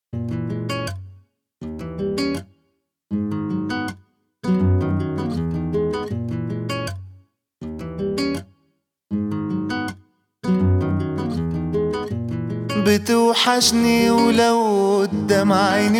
بتوحشني ولو قدام عيني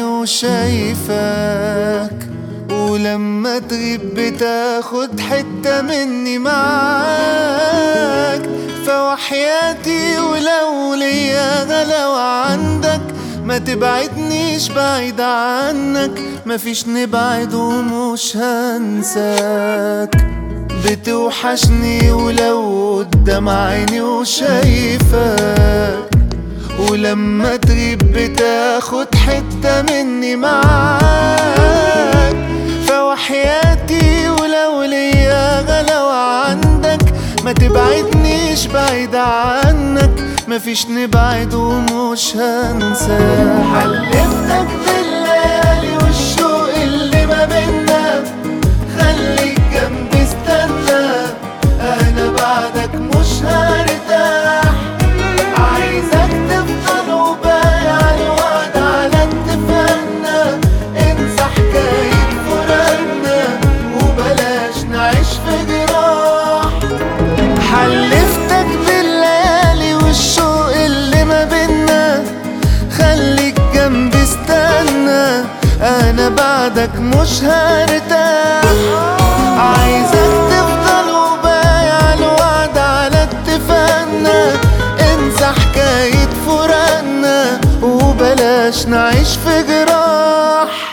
وشايفك ولما تغيب بتاخد حتة مني معاك فوحياتي ولو ليا غلاوة عندك ما تبعدنيش بعيد عنك مفيش نبعد ومش هنساك بتوحشني ولو قدام عيني وشايفك ولما تغيب بتاخد حتة مني معاك فوحياتي ولو ليا غلاوة عندك ما تبعدنيش بعيد عنك مفيش نبعد ومش هنساك حلفتك بالليالي والشوق اللي ما بينا خليك جنبي استنى انا بعدك مش هرتاح عايزك تفضل وبايع الوعد على اتفاقنا انسى حكاية فراقنا وبلاش نعيش في جراح حلفتك بالليالي والشوق اللي ما بينا خليك جنبي استنى انا بعدك مش هرتاح عايزك تفضل وبايع الوعد على اتفاقنا انسى حكاية فراقنا وبلاش نعيش في جراح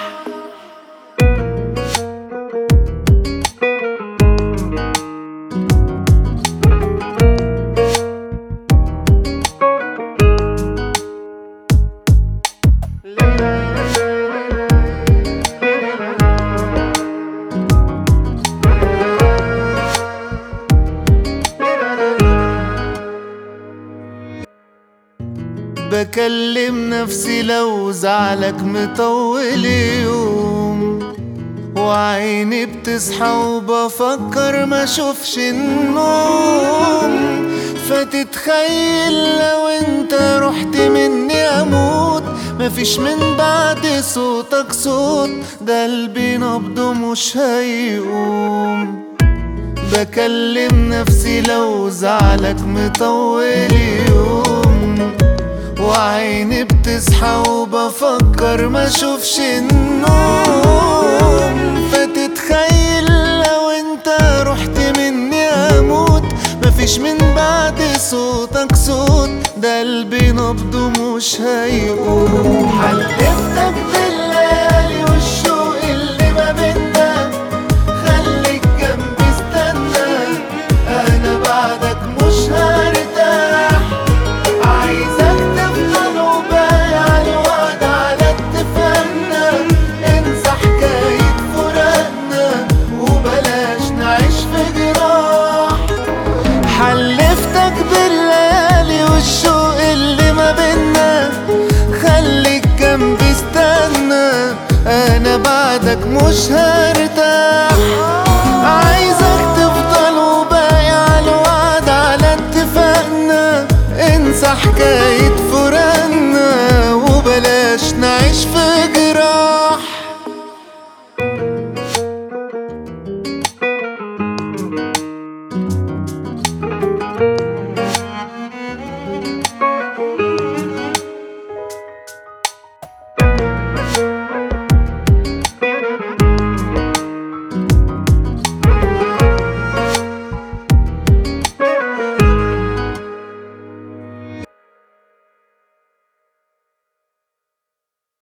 بكلم نفسي لو زعلك مطول يوم وعيني بتصحى وبفكر ما اشوفش النوم فتتخيل لو انت رحت مني اموت مفيش من بعد صوتك صوت ده قلبي نبضه مش هيقوم بكلم نفسي لو زعلك مطول يوم وعيني بتصحى وبفكر ما اشوفش النوم فتتخيل لو انت رحت مني اموت مفيش من بعد صوتك صوت ده قلبي نبضه مش هيقوم حلفتك بالليالي والشوق اللي ما بينا خليك جنبي استنى انا بعدك مش هرتاح عايزك تفضل وبايع الوعد على اتفاقنا انسى حكاية فراقنا وبلاش نعيش في جراح حلفتك بالليالي والشوق اللي ما بينا خليك جنبي استنى انا بعدك مش هرتاح عايزك تفضل وبايع الوعد على اتفاقنا انسى حكاية فراقنا وبلاش نعيش